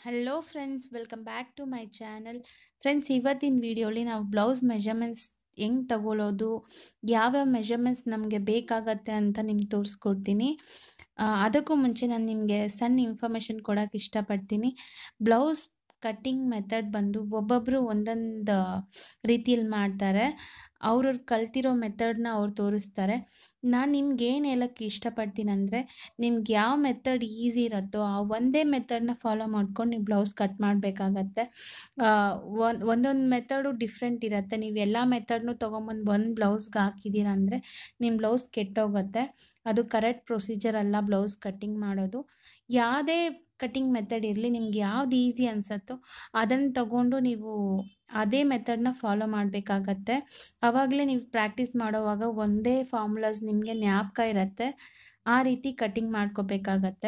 hello friends welcome back to my channel friends ಇವತ್ತಿನ ವಿಡಿಯೋಲಿ ನಾವು ಬ್ಲೌಸ್ ಮೆಷರ್ಮೆಂಟ್ಸ್ ಹೆಂಗೆ ತಗೊಳ್ಳೋದು ಯಾವ್ಯಾವ ಮೆಷರ್ಮೆಂಟ್ಸ್ ನಮಗೆ ಬೇಕಾಗತ್ತೆ ಅಂತ ನಿಮ್ಗೆ ತೋರಿಸ್ಕೊಡ್ತೀನಿ ಆ, ಅದಕ್ಕೂ ಮುಂಚೆ ನಾನು ನಿಮಗೆ ಸಣ್ಣ ಇನ್ಫಾರ್ಮೇಷನ್ ಕೊಡೋಕೆ ಇಷ್ಟಪಡ್ತೀನಿ ಬ್ಲೌಸ್ ಕಟ್ಟಿಂಗ್ ಮೆಥಡ್ ಬಂದು ಒಬ್ಬೊಬ್ಬರು ಒಂದೊಂದು ರೀತಿಯಲ್ಲಿ ಮಾಡ್ತಾರೆ ಅವ್ರವ್ರು ಕಲ್ತಿರೋ ಮೆಥಡ್ನ ಅವ್ರು ತೋರಿಸ್ತಾರೆ ನಾನು ನಿಮ್ಗೆ ಏನು ಹೇಳೋಕ್ಕೆ ಇಷ್ಟಪಡ್ತೀನಿ ಅಂದರೆ ನಿಮ್ಗೆ ಯಾವ ಮೆಥಡ್ ಈಸಿ ಇರುತ್ತೋ ಆ ಒಂದೇ ಮೆಥಡ್ನ ಫಾಲೋ ಮಾಡ್ಕೊಂಡು ನೀವು ಬ್ಲೌಸ್ ಕಟ್ ಮಾಡಬೇಕಾಗತ್ತೆ ಒಂದು ಒಂದೊಂದು ಮೆಥಡು ಡಿಫ್ರೆಂಟ್ ಇರುತ್ತೆ ನೀವು ಎಲ್ಲ ಮೆಥಡ್ನು ತೊಗೊಂಬಂದು ಒಂದು ಬ್ಲೌಸ್ಗೆ ಹಾಕಿದ್ದೀರ ಅಂದರೆ ನಿಮ್ಮ ಬ್ಲೌಸ್ ಕೆಟ್ಟೋಗುತ್ತೆ ಅದು ಕರೆಕ್ಟ್ ಪ್ರೊಸೀಜರ್ ಅಲ್ಲ ಬ್ಲೌಸ್ ಕಟ್ಟಿಂಗ್ ಮಾಡೋದು ಯಾವುದೇ ಕಟ್ಟಿಂಗ್ ಮೆಥಡ್ ಇರಲಿ ನಿಮ್ಗೆ ಯಾವ್ದು ಈಸಿ ಅನಿಸುತ್ತೋ ಅದನ್ನು ತಗೊಂಡು ನೀವು ಅದೇ ಮೆಥಡ್ನ ಫಾಲೋ ಮಾಡಬೇಕಾಗತ್ತೆ ಆವಾಗಲೇ ನೀವು ಪ್ರಾಕ್ಟೀಸ್ ಮಾಡೋವಾಗ ಒಂದೇ ಫಾರ್ಮುಲಾಸ್ ನಿಮಗೆ ಜ್ಞಾಪಕ ಇರುತ್ತೆ ಆ ರೀತಿ ಕಟ್ಟಿಂಗ್ ಮಾಡ್ಕೋಬೇಕಾಗತ್ತೆ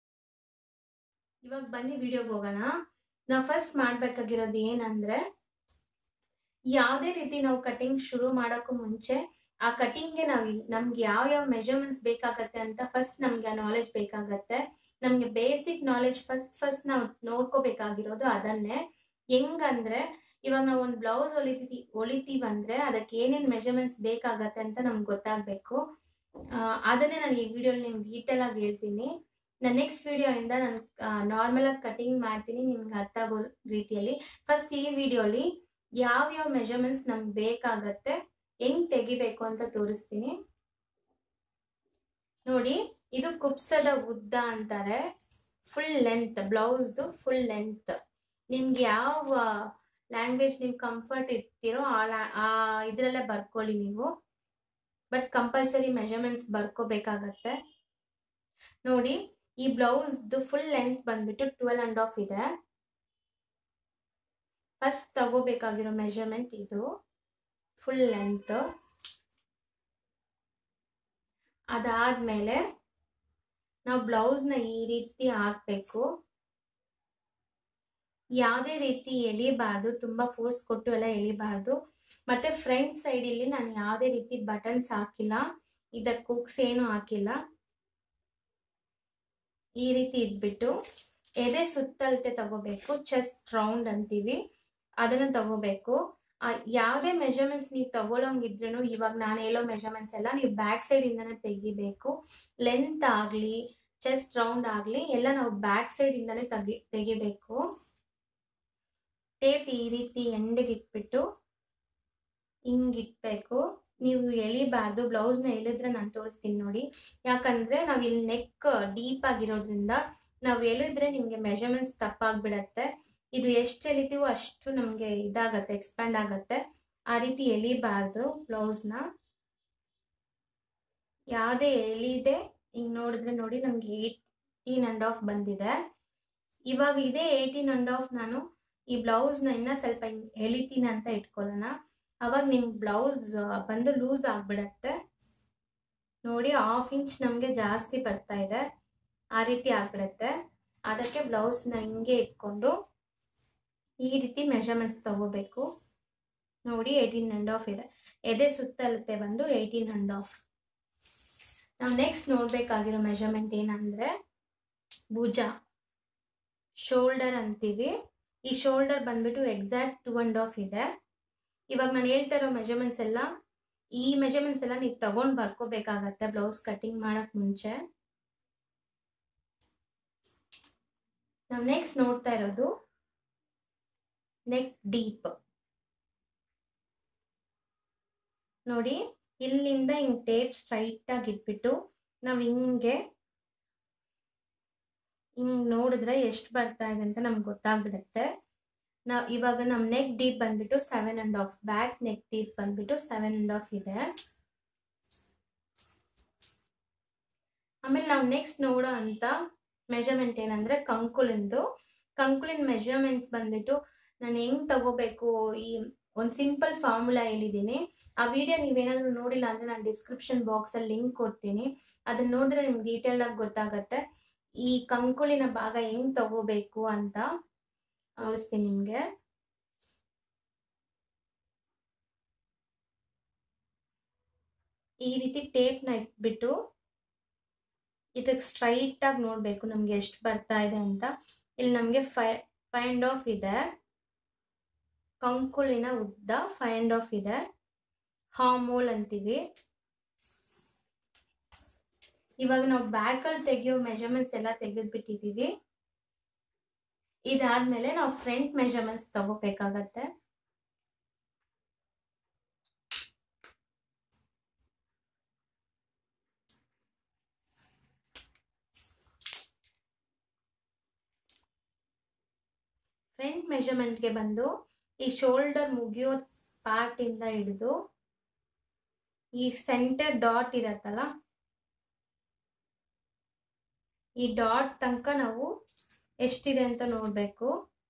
ಇವಾಗ ಬನ್ನಿ ವಿಡಿಯೋಗೆ ಹೋಗೋಣ ನಾವು ಫಸ್ಟ್ ಮಾಡಬೇಕಾಗಿರೋದು ಏನಂದ್ರೆ ಯಾವುದೇ ರೀತಿ ನಾವು ಕಟಿಂಗ್ ಶುರು ಮಾಡೋಕ್ಕೂ ಮುಂಚೆ ಆ ಕಟಿಂಗ್ಗೆ ನಾವು ನಮ್ಗೆ ಯಾವ ಯಾವ ಮೆಜರ್ಮೆಂಟ್ಸ್ ಬೇಕಾಗತ್ತೆ ಅಂತ ಫಸ್ಟ್ ನಮ್ಗೆ ಆ ನಾಲೆಜ್ ಬೇಕಾಗತ್ತೆ ನಮ್ಗೆ ಬೇಸಿಕ್ ನಾಲೆಜ್ ಫಸ್ಟ್ ಫಸ್ಟ್ ನಾವು ನೋಡ್ಕೋಬೇಕಾಗಿರೋದು ಅದನ್ನೇ ಹೆಂಗಂದ್ರೆ ಇವಾಗ ನಾವು ಒಂದು ಬ್ಲೌಸ್ ಹೊಲಿತೀವಿ ಹೊಲಿತೀವಂದ್ರೆ ಅದಕ್ಕೆ ಏನೇನು ಮೆಜರ್ಮೆಂಟ್ಸ್ ಬೇಕಾಗತ್ತೆ ಅಂತ ನಮ್ಗೆ ಗೊತ್ತಾಗಬೇಕು ಅದನ್ನೇ ನಾನು ಈ ವಿಡಿಯೋಲಿ ನಿಮ್ಗೆ ಡೀಟೇಲ್ ಆಗಿ ಹೇಳ್ತೀನಿ ನಾನು ನೆಕ್ಸ್ಟ್ ವಿಡಿಯೋ ಇಂದ ನಾನು ನಾರ್ಮಲ್ ಆಗಿ ಕಟಿಂಗ್ ಮಾಡ್ತೀನಿ ನಿಮ್ಗೆ ಅರ್ಥ ಆಗೋ ರೀತಿಯಲ್ಲಿ ಫಸ್ಟ್ ಈ ವಿಡಿಯೋಲಿ ಯಾವ ಯಾವ ಮೆಜರ್ಮೆಂಟ್ಸ್ ನಮ್ಗೆ ಬೇಕಾಗತ್ತೆ ಹೆಂಗ್ ತೆಗಿಬೇಕು ಅಂತ ತೋರಿಸ್ತೀನಿ ನೋಡಿ ಇದು ಕುಪ್ಸದ ಉದ್ದ ಅಂತಾರೆ ಫುಲ್ ಲೆಂತ್ ಬ್ಲೌಸ್ದು ಫುಲ್ ಲೆಂತ್ ನಿಮ್ಗೆ ಯಾವ ಲ್ಯಾಂಗ್ವೇಜ್ ನಿಮ್ಗೆ ಕಂಫರ್ಟ್ ಇರ್ತೀರೋ ಆ ಲ್ಯಾ ಆ ಇದರಲ್ಲೇ ಬರ್ಕೊಳ್ಳಿ ನೀವು ಬಟ್ ಕಂಪಲ್ಸರಿ ಮೆಜರ್ಮೆಂಟ್ಸ್ ಬರ್ಕೋಬೇಕಾಗತ್ತೆ ನೋಡಿ ಈ ಬ್ಲೌಸ್ದು ಫುಲ್ ಲೆಂತ್ ಬಂದ್ಬಿಟ್ಟು ಟ್ವೆಲ್ ಅಂಡ್ ಆಫ್ ಇದೆ ಫಸ್ಟ್ ತಗೋಬೇಕಾಗಿರೋ ಮೆಜರ್ಮೆಂಟ್ ಇದು ಫುಲ್ ಲೆಂತ್ ಅದಾದ್ಮೇಲೆ ನಾವು ಬ್ಲೌಸ್ನ ಈ ರೀತಿ ಹಾಕ್ಬೇಕು ಯಾವುದೇ ರೀತಿ ಎಳಿಬಾರ್ದು ತುಂಬಾ ಫೋರ್ಸ್ ಕೊಟ್ಟು ಎಲ್ಲ ಎಳಿಬಾರ್ದು ಮತ್ತೆ ಫ್ರಂಟ್ ಸೈಡ್ ಇಲ್ಲಿ ನಾನು ಯಾವುದೇ ರೀತಿ ಬಟನ್ಸ್ ಹಾಕಿಲ್ಲ ಇದಕ್ಕೆ ಕುಕ್ಸ್ ಏನು ಹಾಕಿಲ್ಲ ಈ ರೀತಿ ಇಟ್ಬಿಟ್ಟು ಎದೆ ಸುತ್ತಳತೆ ತಗೋಬೇಕು ಚೆಸ್ಟ್ ರೌಂಡ್ ಅಂತೀವಿ ಅದನ್ನ ತಗೋಬೇಕು ಯಾವುದೇ ಮೆಜರ್ಮೆಂಟ್ಸ್ ನೀವು ತಗೊಳಂಗಿದ್ರು ಇವಾಗ ನಾನು ಹೇಳೋ ಮೆಜರ್ಮೆಂಟ್ಸ್ ಎಲ್ಲ ನೀವು ಬ್ಯಾಕ್ ಸೈಡ್ ಇಂದಾನೆ ತೆಗಿಬೇಕು ಲೆಂತ್ ಆಗಲಿ ಚೆಸ್ಟ್ ರೌಂಡ್ ಆಗಲಿ ಎಲ್ಲ ನಾವು ಬ್ಯಾಕ್ ಸೈಡ್ ಇಂದಾನೆ ತೆಗಿ ತೆಗಿಬೇಕು ಟೇಪ್ ಈ ರೀತಿ ಎಂಡಿಗೆ ಇಟ್ಬಿಟ್ಟು ಹಿಂಗಿಟ್ಬೇಕು ನೀವು ಎಳಿಬಾರ್ದು ಬ್ಲೌಸ್ನ ಎಳಿದ್ರೆ ನಾನು ತೋರಿಸ್ತೀನಿ ನೋಡಿ ಯಾಕಂದ್ರೆ ನಾವು ಇಲ್ಲಿ ನೆಕ್ ಡೀಪ್ ಆಗಿರೋದ್ರಿಂದ ನಾವು ಎಳಿದ್ರೆ ನಿಮಗೆ ಮೆಜರ್ಮೆಂಟ್ಸ್ ತಪ್ಪಾಗ್ಬಿಡತ್ತೆ ಇದು ಎಷ್ಟು ಎಳಿತೀವೋ ಅಷ್ಟು ನಮಗೆ ಇದಾಗತ್ತೆ ಎಕ್ಸ್ಪ್ಯಾಂಡ್ ಆಗತ್ತೆ ಆ ರೀತಿ ಎಳಿಬಾರ್ದು ಬ್ಲೌಸ್ನ ಯಾವುದೇ ಎಳಿದೆ ಹಿಂಗ್ ನೋಡಿದ್ರೆ ನೋಡಿ ನಮ್ಗೆ ಏಯ್ಟೀನ್ ಅಂಡ್ ಆಫ್ ಬಂದಿದೆ ಇವಾಗ ಇದೇ ಏಯ್ಟೀನ್ ಅಂಡ್ ಆಫ್ ನಾನು ಈ ಬ್ಲೌಸ್ನ ಇನ್ನ ಸ್ವಲ್ಪ ಎಳಿತೀನಿ ಅಂತ ಇಟ್ಕೊಳ್ಳೋಣ ಅವಾಗ ನಿಮ್ ಬ್ಲೌಸ್ ಬಂದು ಲೂಸ್ ಆಗ್ಬಿಡತ್ತೆ ನೋಡಿ ಹಾಫ್ ಇಂಚ್ ನಮಗೆ ಜಾಸ್ತಿ ಬರ್ತಾ ಇದೆ ಆ ರೀತಿ ಆಗ್ಬಿಡತ್ತೆ ಅದಕ್ಕೆ ಬ್ಲೌಸ್ನ ಹಿಂಗೆ ಇಟ್ಕೊಂಡು ಈ ರೀತಿ ಮೆಷರ್ಮೆಂಟ್ಸ್ ತಗೋಬೇಕು ನೋಡಿ ಏಯ್ಟೀನ್ ಅಂಡ್ ಆಫ್ ಇದೆ ಎದೆ ಸುತ್ತಲತೆ ಬಂದು ಏಯ್ಟೀನ್ ಅಂಡ್ ಆಫ್ ನಾವು ನೆಕ್ಸ್ಟ್ ನೋಡ್ಬೇಕಾಗಿರೋ ಮೆಷರ್ಮೆಂಟ್ ಏನಂದ್ರೆ ಭುಜ ಶೋಲ್ಡರ್ ಅಂತೀವಿ ಈ ಶೋಲ್ಡರ್ ಬಂದ್ಬಿಟ್ಟು ಎಕ್ಸಾಕ್ಟ್ ಟೂ ಅಂಡ್ ಆಫ್ ಇದೆ ಇವಾಗ ನಾನು ಹೇಳ್ತಾ ಇರೋ ಮೆಜರ್ಮೆಂಟ್ಸ್ ಎಲ್ಲ ಈ ಮೆಜರ್ಮೆಂಟ್ಸ್ ಎಲ್ಲ ನೀವು ತಗೊಂಡ್ ಬರ್ಕೋಬೇಕಾಗತ್ತೆ ಬ್ಲೌಸ್ ಕಟಿಂಗ್ ಮಾಡಕ್ ಮುಂಚೆ ನಾವು ನೆಕ್ಸ್ಟ್ ನೋಡ್ತಾ ಇರೋದು ನೆಕ್ ಡೀಪ್ ನೋಡಿ ಇಲ್ಲಿಂದ ಹಿಂಗ್ ಟೇಪ್ ಸ್ಟ್ರೈಟ್ ಆಗಿ ಇಟ್ಬಿಟ್ಟು ನಾವ್ ಹಿಂಗೆ ಹಿಂಗ್ ನೋಡಿದ್ರೆ ಎಷ್ಟು ಬರ್ತಾ ಇದೆ ಅಂತ ನಮ್ಗೆ ಗೊತ್ತಾಗ್ಬಿಡುತ್ತೆ ನಾವ್ ಇವಾಗ ನಮ್ ನೆಕ್ ಡೀಪ್ ಬಂದ್ಬಿಟ್ಟು seven and half back neck deep ಬಂದ್ಬಿಟ್ಟು ಸೆವೆನ್ ಅಂಡ್ ಆಫ್ ಇದೆ ಆಮೇಲೆ ನಾವು ನೆಕ್ಸ್ಟ್ ನೋಡೋ ಅಂತ ಮೆಜರ್ಮೆಂಟ್ ಏನಂದ್ರೆ ಕಂಕುಲಿಂದು ಕಂಕುಲಿನ ಮೆಜರ್ಮೆಂಟ್ಸ್ ಬಂದ್ಬಿಟ್ಟು ನಾನು ಹೆಂಗ್ ತಗೋಬೇಕು ಈ ಒಂದು ಸಿಂಪಲ್ ಫಾರ್ಮುಲಾ ಹೇಳಿದ್ದೀನಿ ಆ ವಿಡಿಯೋ ನೀವೇನಾದ್ರೂ ನೋಡಿಲ್ಲ ಅಂದ್ರೆ ನಾನು ಡಿಸ್ಕ್ರಿಪ್ಷನ್ ಬಾಕ್ಸ್ ಅಲ್ಲಿ ಲಿಂಕ್ ಕೊಡ್ತೀನಿ ಅದನ್ನ ನೋಡಿದ್ರೆ ನಿಮ್ಗೆ ಡೀಟೇಲ್ ಆಗಿ ಗೊತ್ತಾಗತ್ತೆ ಈ ಕಂಕುಳಿನ ಭಾಗ ಹೆಂಗ್ ತಗೋಬೇಕು ಅಂತ ತೋರಿಸ್ತೀನಿ ನಿಮ್ಗೆ ಈ ರೀತಿ ಟೇಪ್ನ ಇಟ್ಬಿಟ್ಟು ಇದಕ್ಕೆ ಸ್ಟ್ರೈಟ್ ಆಗಿ ನೋಡ್ಬೇಕು ನಮ್ಗೆ ಎಷ್ಟು ಬರ್ತಾ ಇದೆ ಅಂತ ಇಲ್ಲಿ ನಮಗೆ ಫೈ ಫೈವ್ ಆ್ಯಂಡ್ ಆಫ್ ಇದೆ ಕಂಕುಳಿನ ಉದ್ದ ಫೈವ್ ಆ್ಯಂಡ್ ಆಫ್ ಇದೆ ಹಾಮೋಲ್ ಅಂತೀವಿ ಇವಾಗ ನಾವು ಬ್ಯಾಕಲ್ಲಿ ತೆಗೆಯೋ ಮೆಜರ್ಮೆಂಟ್ಸ್ ಎಲ್ಲ ತೆಗೆದ್ಬಿಟ್ಟಿದ್ದೀವಿ ಇದಾದ್ಮೇಲೆ ನಾವು ಫ್ರಂಟ್ ಮೆಜರ್ಮೆಂಟ್ಸ್ ತಗೋಬೇಕಾಗತ್ತೆ ಫ್ರಂಟ್ ಮೆಜರ್ಮೆಂಟ್ಗೆ ಬಂದು ಈ ಶೋಲ್ಡರ್ ಮುಗಿಯೋ ಪಾರ್ಟಿಂದ ಹಿಡಿದು ಈ ಸೆಂಟರ್ ಡಾಟ್ ಇರತ್ತಲ್ಲ ಈ ಡಾಟ್ ತನಕ ನಾವು ಎಷ್ಟಿದೆ ಅಂತ ನೋಡಬೇಕು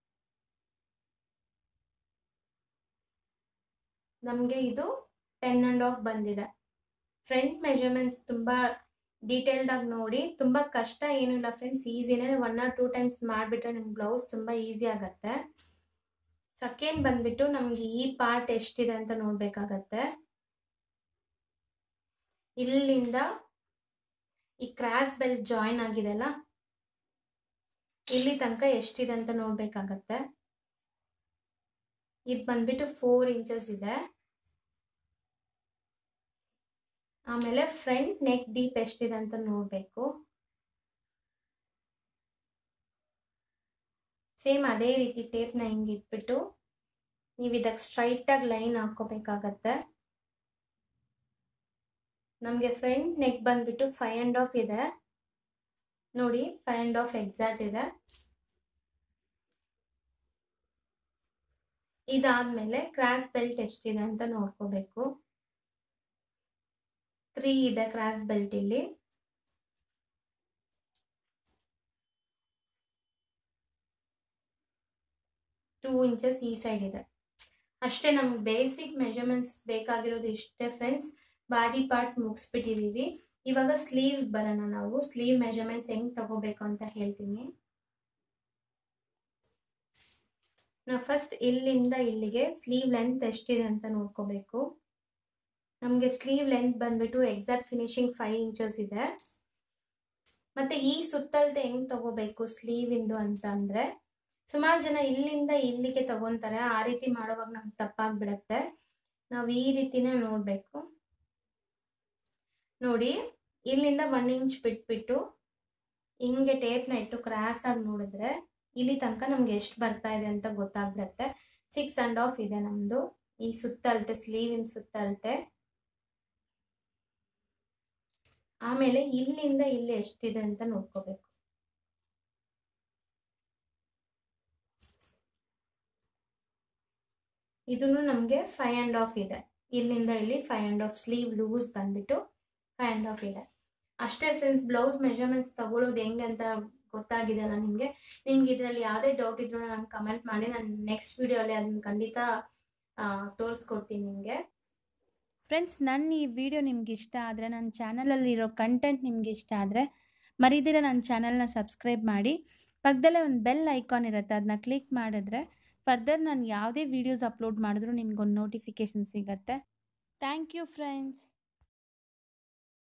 ನಮಗೆ ಇದು ಟೆನ್ ಆ್ಯಂಡ್ ಆಫ್ ಬಂದಿದೆ ಫ್ರಂಟ್ ಮೆಜರ್ಮೆಂಟ್ಸ್ ತುಂಬ ಡೀಟೇಲ್ಡ್ ಆಗಿ ನೋಡಿ ತುಂಬ ಕಷ್ಟ ಏನೂ ಇಲ್ಲ ಫ್ರೆಂಡ್ಸ್ ಈಸಿನೇ ಒನ್ ಆರ್ ಟೂ ಟೈಮ್ಸ್ ಮಾಡಿಬಿಟ್ರೆ ನಿಮ್ಗೆ ಬ್ಲೌಸ್ ತುಂಬ ಈಸಿ ಆಗುತ್ತೆ ಸೆಕೆಂಡ್ ಬಂದ್ಬಿಟ್ಟು ನಮ್ಗೆ ಈ ಪಾರ್ಟ್ ಎಷ್ಟಿದೆ ಅಂತ ನೋಡಬೇಕಾಗತ್ತೆ ಇಲ್ಲಿಂದ ಈ ಕ್ರಾಸ್ ಬೆಲ್ಟ್ ಜಾಯಿನ್ ಆಗಿದೆಲ್ಲ ಇಲ್ಲಿ ತನಕ ಎಷ್ಟಿದೆ ಅಂತ ನೋಡ್ಬೇಕಾಗತ್ತೆ ಇದು ಬಂದ್ಬಿಟ್ಟು ಫೋರ್ ಇಂಚಸ್ ಇದೆ ಆಮೇಲೆ ಫ್ರಂಟ್ ನೆಕ್ ಡೀಪ್ ಎಷ್ಟಿದೆ ಅಂತ ನೋಡಬೇಕು ಸೇಮ್ ಅದೇ ರೀತಿ ಟೇಪ್ನ ಹಿಂಗೆ ಇಟ್ಬಿಟ್ಟು ನೀವು ಇದಕ್ಕೆ ಸ್ಟ್ರೈಟಾಗಿ ಲೈನ್ ಹಾಕೋಬೇಕಾಗತ್ತೆ ನಮಗೆ ಫ್ರಂಟ್ ನೆಕ್ ಬಂದ್ಬಿಟ್ಟು ಫೈವ್ ಆ್ಯಂಡ್ ಆಫ್ ಇದೆ ನೋಡಿ ಫೈವ್ ಆ್ಯಂಡ್ ಆಫ್ ಎಕ್ಸಾಕ್ಟ್ ಇದೆ ಇದಾದ್ಮೇಲೆ ಕ್ರಾಸ್ ಬೆಲ್ಟ್ ಎಷ್ಟಿದೆ ಅಂತ ನೋಡ್ಕೋಬೇಕು ತ್ರೀ ಇದೆ ಕ್ರಾಸ್ ಬೆಲ್ಟ್ ಇಲ್ಲಿ ಟೂ ಇಂಚಸ್ ಈ ಸೈಡ್ ಇದೆ ಅಷ್ಟೇ ನಮ್ಗೆ ಬೇಸಿಕ್ ಮೆಜರ್ಮೆಂಟ್ಸ್ ಬೇಕಾಗಿರೋದು ಇಷ್ಟೇ ಫ್ರೆಂಡ್ಸ್ ಬಾಡಿ ಪಾರ್ಟ್ ಮುಗಿಸ್ಬಿಟ್ಟಿದ್ದೀವಿ ಇವಾಗ ಸ್ಲೀವ್ ಬರೋಣ ನಾವು ಸ್ಲೀವ್ ಮೆಜರ್ಮೆಂಟ್ಸ್ ಹೆಂಗ್ ತಗೋಬೇಕು ಅಂತ ಹೇಳ್ತೀನಿ ನಾವು ಫಸ್ಟ್ ಇಲ್ಲಿಂದ ಇಲ್ಲಿಗೆ ಸ್ಲೀವ್ ಲೆಂತ್ ಎಷ್ಟಿದೆ ಅಂತ ನೋಡ್ಕೋಬೇಕು ನಮಗೆ ಸ್ಲೀವ್ ಲೆಂತ್ ಬಂದ್ಬಿಟ್ಟು ಎಕ್ಸಾಕ್ಟ್ ಫಿನಿಶಿಂಗ್ ಫೈವ್ ಇಂಚಸ್ ಇದೆ ಮತ್ತೆ ಈ ಸುತ್ತಳತೆ ಹೆಂಗ್ ತಗೋಬೇಕು ಸ್ಲೀವ್ ಇಂದು ಅಂತ ಅಂದ್ರೆ ಸುಮಾರು ಜನ ಇಲ್ಲಿಂದ ಇಲ್ಲಿಗೆ ತಗೊಂತಾರೆ ಆ ರೀತಿ ಮಾಡೋವಾಗ ನಮ್ಗೆ ತಪ್ಪಾಗ್ಬಿಡತ್ತೆ ನಾವು ಈ ರೀತಿನೇ ನೋಡ್ಬೇಕು ನೋಡಿ ಇಲ್ಲಿಂದ ಒನ್ ಇಂಚ್ ಬಿಟ್ಬಿಟ್ಟು ಹಿಂಗೆ ಟೇಪ್ನ ಇಟ್ಟು ಕ್ರಾಸ್ ಆಗಿ ನೋಡಿದ್ರೆ ಇಲ್ಲಿ ತನಕ ನಮ್ಗೆ ಎಷ್ಟು ಬರ್ತಾ ಇದೆ ಅಂತ ಗೊತ್ತಾಗ್ಬಿಡತ್ತೆ ಸಿಕ್ಸ್ ಅಂಡ್ ಆಫ್ ಇದೆ ನಮ್ದು ಈ ಸುತ್ತಳತೆ ಸ್ಲೀವಿನ ಸುತ್ತಳತೆ ಆಮೇಲೆ ಇಲ್ಲಿಂದ ಇಲ್ಲಿ ಎಷ್ಟಿದೆ ಅಂತ ನೋಡ್ಕೋಬೇಕು ಇದನ್ನು ನಮಗೆ ಫೈವ್ ಆ್ಯಂಡ್ ಆಫ್ ಇದೆ ಇಲ್ಲಿಂದ ಇಲ್ಲಿ five and half sleeve loose ಬಂದ್ಬಿಟ್ಟು ಫೈವ್ ಆ್ಯಂಡ್ ಆಫ್ ಇದೆ ಅಷ್ಟೇ ಫ್ರೆಂಡ್ಸ್ ಬ್ಲೌಸ್ ಮೆಜರ್ಮೆಂಟ್ಸ್ ತಗೊಳ್ಳೋದು ಹೆಂಗೆ ಅಂತ ಗೊತ್ತಾಗಿದೆಯಲ್ಲ ನಿಮಗೆ ನಿಮ್ಗೆ ಇದರಲ್ಲಿ ಯಾವುದೇ ಡೌಟ್ ಇದ್ರೂ ನಾನು ಕಮೆಂಟ್ ಮಾಡಿ ನಾನು ನೆಕ್ಸ್ಟ್ ವಿಡಿಯೋಲಿ ಅದನ್ನ ಖಂಡಿತ ತೋರಿಸ್ಕೊಡ್ತೀನಿ ನಿಮಗೆ ಫ್ರೆಂಡ್ಸ್ ನನ್ನ ಈ ವಿಡಿಯೋ ನಿಮ್ಗೆ ಇಷ್ಟ ಆದರೆ ನನ್ನ ಚಾನಲಲ್ಲಿರೋ ಕಂಟೆಂಟ್ ನಿಮ್ಗೆ ಇಷ್ಟ ಆದರೆ ಮರಿದಿರ ನನ್ನ ಚಾನಲ್ನ ಸಬ್ಸ್ಕ್ರೈಬ್ ಮಾಡಿ ಪಕ್ಕದಲ್ಲೇ ಒಂದು ಬೆಲ್ ಐಕಾನ್ ಇರುತ್ತೆ ಅದನ್ನ ಕ್ಲಿಕ್ ಮಾಡಿದ್ರೆ ಫರ್ದರ್ ನಾನು ಯಾವುದೇ ವೀಡಿಯೋಸ್ ಅಪ್ಲೋಡ್ ಮಾಡಿದ್ರೂ ನಿಮ್ಗೊಂದು ನೋಟಿಫಿಕೇಷನ್ ಸಿಗುತ್ತೆ ಥ್ಯಾಂಕ್ ಯು ಫ್ರೆಂಡ್ಸ್